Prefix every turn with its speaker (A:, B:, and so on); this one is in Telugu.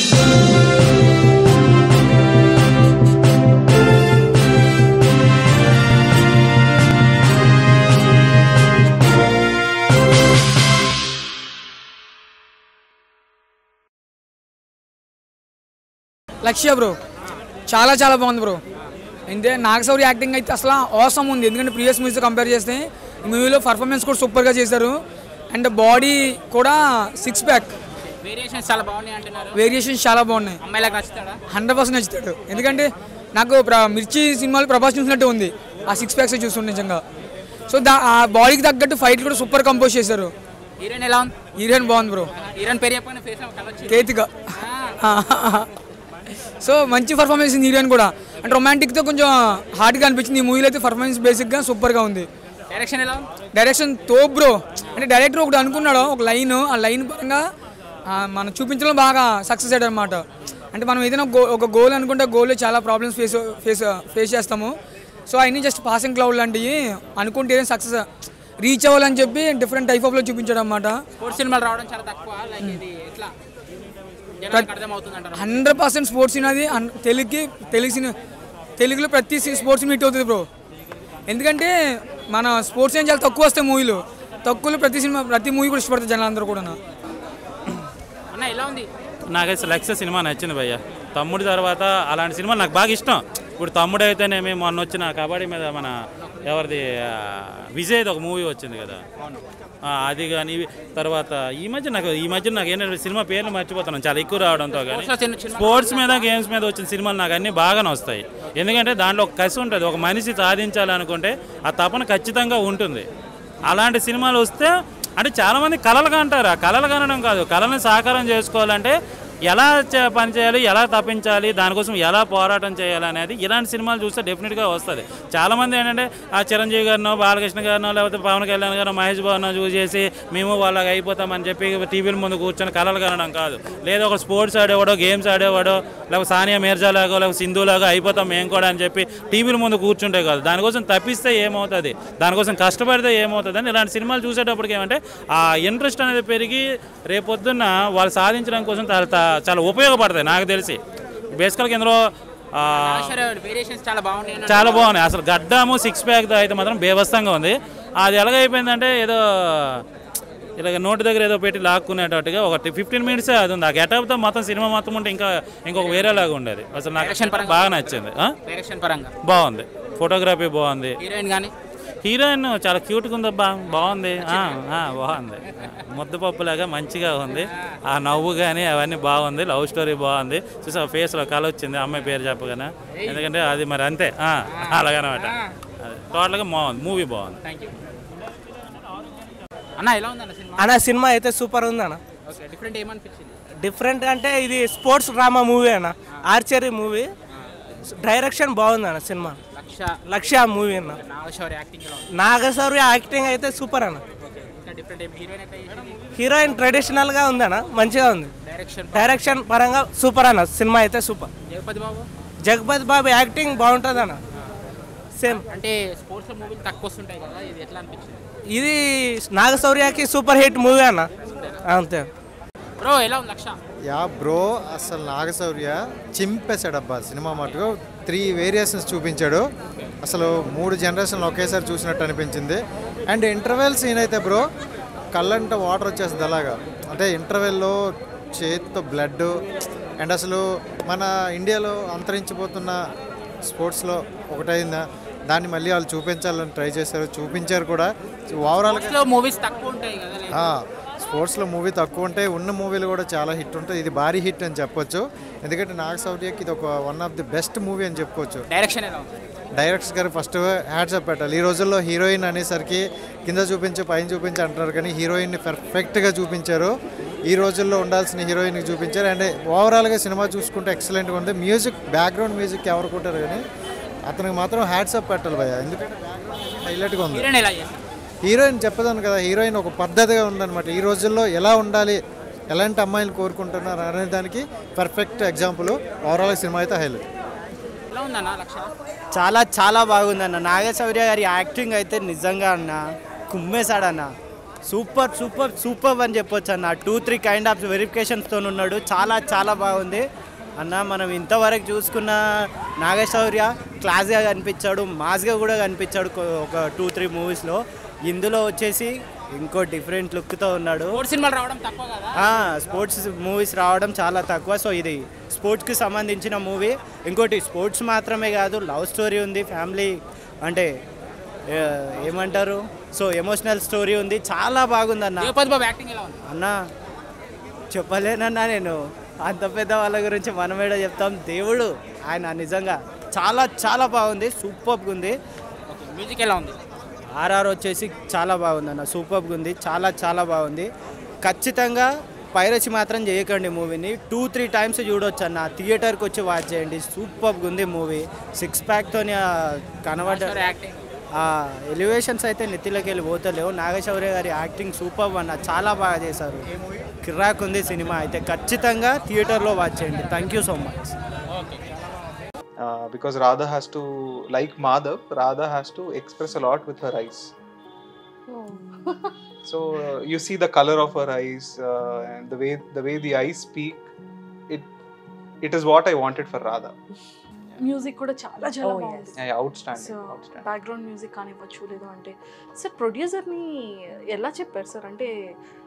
A: లక్ష్య బ్రో చాలా చాలా బాగుంది బ్రో అయితే నాగశౌరి యాక్టింగ్ అయితే అసలు అవసరం ఉంది ఎందుకంటే ప్రీవియస్ మూవీస్ కంపేర్ చేస్తే ఈ మూవీలో పర్ఫార్మెన్స్ కూడా సూపర్గా చేశారు అండ్ బాడీ కూడా సిక్స్ ప్యాక్
B: వేరియేషన్స్ చాలా బాగున్నాయి అంటున్నారు
A: వేరియేషన్స్ చాలా బాగున్నాయి
B: అమ్మాయిలకు నచ్చుతాడా
A: హండ్రెడ్ పర్సెంట్ నచ్చుతాడు ఎందుకంటే నాకు ప్ర- మిర్చి సినిమాలో ప్రభాస్ చూసినట్టు ఉంది ఆ సిక్స్ ప్యాక్స్ చూస్తుండే నిజంగా సో దా ఆ బాడీకి తగ్గట్టు ఫైట్ కూడా సూపర్ కంపోజ్ చేశారు
B: హీరోయిన్ ఎలా ఉంది
A: హీరోయిన్ బాగుంది బ్రో
B: హీరోయిన్ పేరు చెప్పిన ఫేస్ కలొచ్చు
A: కేతిక సో మంచి పర్ఫార్మెన్స్ ఉంది హీరోయిన్ కూడా అంటే రొమాంటిక్తో కొంచెం హార్డ్గా అనిపించింది ఈ మూవీలో అయితే పర్ఫార్మెన్స్ బేసిక్గా సూపర్గా ఉంది
B: డైరెక్షన్ ఎలా ఉంది
A: డైరెక్షన్ తో బ్రో అంటే డైరెక్టర్ ఒకటి అనుకున్నాడు ఒక లైన్ ఆ లైన్ పరంగా ఆ, మనం చూపించడం బాగా సక్సెస్ అయ్యాడు అనమాట అంటే మనం ఏదైనా గో ఒక గోల్ అనుకుంటే గోల్లో చాలా ప్రాబ్లమ్స్ ఫేస్ ఫేస్ ఫేస్ చేస్తాము సో అవన్నీ జస్ట్ పాసింగ్ క్లౌడ్ లాంటివి అనుకుంటే సక్సెస్ రీచ్ అవ్వాలని చెప్పి డిఫరెంట్ టైప్ ఆఫ్లో చూపించాడు అనమాట
B: స్పోర్ట్స్ సినిమాలు రావడం చాలా తక్కువ లైక్ ఇది ఎట్లా జనానికి అర్థం అవుతుంది అంటారు
A: హండ్రెడ్ పర్సెంట్ స్పోర్ట్స్ సినిమాది అన్- తెలుగుకి తెలుగు సినిమా తెలుగులో ప్రతి సి- స్పోర్ట్స్ సినిమా హిట్ అవుతుంది బ్రో ఎందుకంటే మన స్పోర్ట్స్ ఏం చాలా తక్కువ వస్తాయి మూవీలు తక్కువలో ప్రతి సినిమా ప్రతి మూవీ కూడా ఇష్టపడతారు జనాలందరూ కూడా
B: అన్న ఎలా ఉంది
C: నాకైతే లక్ష్య సినిమా నచ్చింది భయ్య తమ్ముడి తర్వాత అలాంటి సినిమా నాకు బాగా ఇష్టం ఇప్పుడు తమ్ముడు అయితేనేమి మొన్న వచ్చిన కబడ్డీ మీద మన ఎవరిది ఆ, విజయ్ది ఒక మూవీ వచ్చింది కదా ఆ, అది కానీ తర్వాత ఈ మధ్య నాకు ఈ మధ్య నాకు ఏంటంటే సినిమా పేర్లు మర్చిపోతున్నాను చాలా ఎక్కువ రావడంతో కానీ
B: చిన్న చిన్న
C: స్పోర్ట్స్ మీద గేమ్స్ మీద వచ్చిన సినిమాలు నాకు అన్నీ బాగానే వస్తాయి ఎందుకంటే దాంట్లో ఒక కసి ఉంటుంది ఒక మనిషి సాధించాలనుకుంటే ఆ తపన ఖచ్చితంగా ఉంటుంది అలాంటి సినిమాలు వస్తే అంటే చాలామంది కళలుగా అంటారు ఆ కళలు కనడం కాదు కళలను సాకారం చేసుకోవాలంటే ఎలా చే- పని చేయాలి ఎలా తప్పించాలి దానికోసం ఎలా పోరాటం చేయాలి అనేది ఇలాంటి సినిమాలు చూస్తే డెఫినెట్గా వస్తుంది చాలామంది ఏంటంటే ఆ చిరంజీవి గారినో బాలకృష్ణ గారినో లేకపోతే పవన్ కళ్యాణ్ గారినో మహేష్ బాబునో చూసేసి మేము వాళ్ళకి అయిపోతామని చెప్పి టీవీల ముందు కూర్చొని కళలు కనడం కాదు లేదా ఒక స్పోర్ట్స్ ఆడేవాడో గేమ్స్ ఆడేవాడో లేకపోతే సానియా మీర్జా లాగో లేకపోతే సింధు లాగో అయిపోతాం మేము కూడా అని చెప్పి టీవీల ముందు కూర్చుంటే కాదు దానికోసం తప్పిస్తే ఏమవుతుంది దానికోసం కష్టపడితే ఏమవుతుంది అని ఇలాంటి సినిమాలు చూసేటప్పటికి ఏమంటే ఆ ఇంట్రెస్ట్ అనేది పెరిగి రేపొద్దున్న వాళ్ళు సాధించడం కోసం చాలా చాలా ఉపయోగపడతాయి నాకు తెలిసి బేసికల్గా ఇందులో ఆ,
B: వేరియేషన్స్ చాలా బాగున్నాయి అన్నారు.
C: చాలా బాగున్నాయి అసలు గడ్డము సిక్స్ ప్యాక్ అయితే మాత్రం బేవస్తంగా ఉంది అది ఎలాగైపోయిందంటే ఏదో ఇలాగ నోటి దగ్గర ఏదో పెట్టి లాక్కునేటట్టుగా ఒక ఫిఫ్టీన్ మినిట్స్ అది ఉంది ఆ గెటప్తో మొత్తం సినిమా మొత్తం ఉంటే ఇంకా ఇంకొక వేరేలాగా ఉండేది అసలు
B: Direction
C: నాకు
B: పరంగా?
C: బాగా నచ్చింది ఆ?
B: డైరెక్షన్ పరంగా
C: బాగుంది ఫోటోగ్రఫీ బాగుంది
B: హీరోయిన్ కానీ
C: హీరోయిన్ చాలా క్యూట్గా ఉంది బా బాగుంది ఆ, ఆ, బాగుంది ముద్దపప్పులాగా మంచిగా ఉంది ఆ నవ్వు కానీ అవన్నీ బాగుంది లవ్ స్టోరీ బాగుంది చూసా ఫేస్లో కళ వచ్చింది అమ్మాయి పేరు చెప్పగానే ఎందుకంటే అది మరి అంతే ఆ, అలాగనమాట అది టోటల్గా బాగుంది మూవీ బాగుంది
B: థ్యాంక్ యూ అన్న ఎలా ఉంది అన్న సినిమా
D: అన్న సినిమా అయితే సూపర్ ఉంది అన్న
B: ఓకే డిఫరెంట్ ఏమనిపించింది
D: డిఫరెంట్ అంటే ఇది స్పోర్ట్స్ డ్రామా మూవీ అన్న ఆర్చరీ మూవీ డైరెక్షన్ బాగుంది అన్న సినిమా
B: లక్ష
D: లక్ష్య మూవీ అన్న
B: నాగశౌరి యాక్టింగ్ ఎలా ఉంది
D: నాగశౌర్య యాక్టింగ్ అయితే సూపర్ అన్న
B: ఇంకా డిఫరెంట్ ఏం హీరోయిన్ అయితే
D: హీరోయిన్ ట్రెడిషనల్గా ఉంది అన్న మంచిగా ఉంది
B: డైరెక్షన్
D: డైరెక్షన్ పరంగా సూపర్ అన్న సినిమా అయితే సూపర్
B: జగపతి బాబు
D: జగపతి బాబు యాక్టింగ్ బాగుంటుంది అన్న సేమ్
B: అంటే స్పోర్ట్స్ మూవీలు తక్కువ వస్తుంటాయి కదా ఇది ఎట్లా అనిపించింది
D: ఇది నాగశౌర్యకి సూపర్ హిట్ మూవీ అన్న అంతే
B: బ్రో ఎలా ఉంది లక్ష
E: యా బ్రో అసలు నాగశౌర్య చింపేశాడు అబ్బా సినిమా మటుకు త్రీ వేరియేషన్స్ చూపించాడు అసలు మూడు జనరేషన్లు ఒకేసారి చూసినట్టు అనిపించింది అండ్ ఇంటర్వెల్ సీన్ అయితే బ్రో కళ్ళంట వాటర్ వచ్చేస్తుంది అలాగా అంటే ఇంటర్వెల్లో చేతితో బ్లడ్ అండ్ అసలు మన ఇండియాలో అంతరించిపోతున్న స్పోర్ట్స్లో ఒకటైందా దాన్ని మళ్ళీ వాళ్ళు చూపించాలని ట్రై చేశారు చూపించారు కూడా ఓవరాల్గా
B: లో మూవీస్ తక్కువ ఉంటాయి కదా like
E: ఆ, స్పోర్ట్స్లో మూవీ తక్కువ ఉంటాయి ఉన్న మూవీలు కూడా చాలా హిట్ ఉంటాయి ఇది భారీ హిట్ అని చెప్పొచ్చు ఎందుకంటే నాగ సౌర్యకి ఇది ఒక one of the best movie అని చెప్పుకోవచ్చు
B: డైరెక్షన్ ఎలా ఉంది
E: డైరెక్టర్స్ గారు ఫస్ట్ హ్యాట్సప్ పెట్టాలి ఈ రోజుల్లో హీరోయిన్ అనేసరికి కింద చూపించి పైన చూపించి అంటున్నారు కానీ హీరోయిన్ని పర్ఫెక్ట్గా చూపించారు ఈ రోజుల్లో ఉండాల్సిన హీరోయిన్కి చూపించారు అండ్ ఓవరాల్గా సినిమా చూసుకుంటే ఎక్సలెంట్గా ఉంది మ్యూజిక్ బ్యాక్గ్రౌండ్ మ్యూజిక్ ఎవరు కొట్టారు కానీ అతనికి మాత్రం హ్యాట్సప్ పెట్టాలి భయ ఎందుకంటే బ్యాక్గ్రౌండ్ హైలైట్గా ఉంది
B: హీరోయిన్ ఎలా చేస్తారు
E: హీరోయిన్ చెప్పదాను కదా హీరోయిన్ ఒక పద్ధతిగా ఉందన్నమాట ఈ రోజుల్లో ఎలా ఉండాలి ఎలాంటి అమ్మాయిలు కోరుకుంటున్నారు అనే దానికి పర్ఫెక్ట్ ఎగ్జాంపుల్ ఓవరాల్ సినిమా అయితే హైలైట్
B: ఎలా ఉందన్న లక్ష
F: చాలా చాలా బాగుందన్న నాగశౌర్య గారి యాక్టింగ్ అయితే నిజంగా అన్న కుమ్మేశాడన్న సూపర్ సూపర్ సూపర్ అని చెప్పొచ్చు అన్న టూ త్రీ కైండ్ ఆఫ్ వెరిఫికేషన్స్తో ఉన్నాడు చాలా చాలా బాగుంది అన్న మనం ఇంతవరకు చూసుకున్న నాగశౌర్య క్లాస్గా కనిపించాడు మాస్గా కూడా కనిపించాడు కొ- ఒక టూ త్రీ మూవీస్లో ఇందులో వచ్చేసి ఇంకో డిఫరెంట్ లుక్తో ఉన్నాడు
B: మూడు సినిమాలు రావడం తక్కువ కదా
F: ఆ, స్పోర్ట్స్ మూవీస్ రావడం చాలా తక్కువ సో ఇది స్పోర్ట్స్కి సంబంధించిన మూవీ ఇంకోటి స్పోర్ట్స్ మాత్రమే కాదు లవ్ స్టోరీ ఉంది ఫ్యామిలీ అంటే ఏ, ఏమంటారు సో ఎమోషనల్ స్టోరీ ఉంది చాలా బాగుంది అన్న
B: జగపతి బాబు యాక్టింగ్ ఎలా ఉంది
F: అన్న చెప్పలేనన్నా నేను అంత పెద్ద వాళ్ళ గురించి మనమేడ చెప్తాం దేవుడు ఆయన నిజంగా చాలా చాలా బాగుంది సూపర్గా ఉంది
B: ఓకే మ్యూజిక్ ఎలా ఉంది
F: ఆర్ఆర్ వచ్చేసి చాలా బాగుంది అన్న సూపర్గా ఉంది చాలా చాలా బాగుంది ఖచ్చితంగా పైరసీ మాత్రం చేయకండి మూవీని టూ త్రీ టైమ్స్ చూడొచ్చు అన్న థియేటర్కి వచ్చి వాచ్ చేయండి సూపర్గా ఉంది మూవీ సిక్స్ ప్యాక్తో కనబడ్డ
B: యాక్టింగ్
F: ఎలివేషన్స్ అయితే నెత్తిలోకి వెళ్ళి పోతలేవు నాగశౌర్య గారి యాక్టింగ్ సూపర్ అన్న చాలా బాగా చేశారు కిరాక్ ఉంది సినిమా అయితే ఖచ్చితంగా థియేటర్లో వాచ్ చేయండి thank you so much
G: uh, because Radha has to, like Madhav, Radha has to express a lot with her eyes. So uh, you see the color of her eyes uh, and the way the way the eyes speak. It it is what I wanted for Radha.
H: Music కూడా చాలా చాలా
I: Oh,
H: బాగుంది
G: Yeah, outstanding,
H: so
G: outstanding.
H: Background music కానివ్వచ్చు లేదు అంటే సార్ ప్రొడ్యూసర్ని ఎలా చెప్పారు సార్ అంటే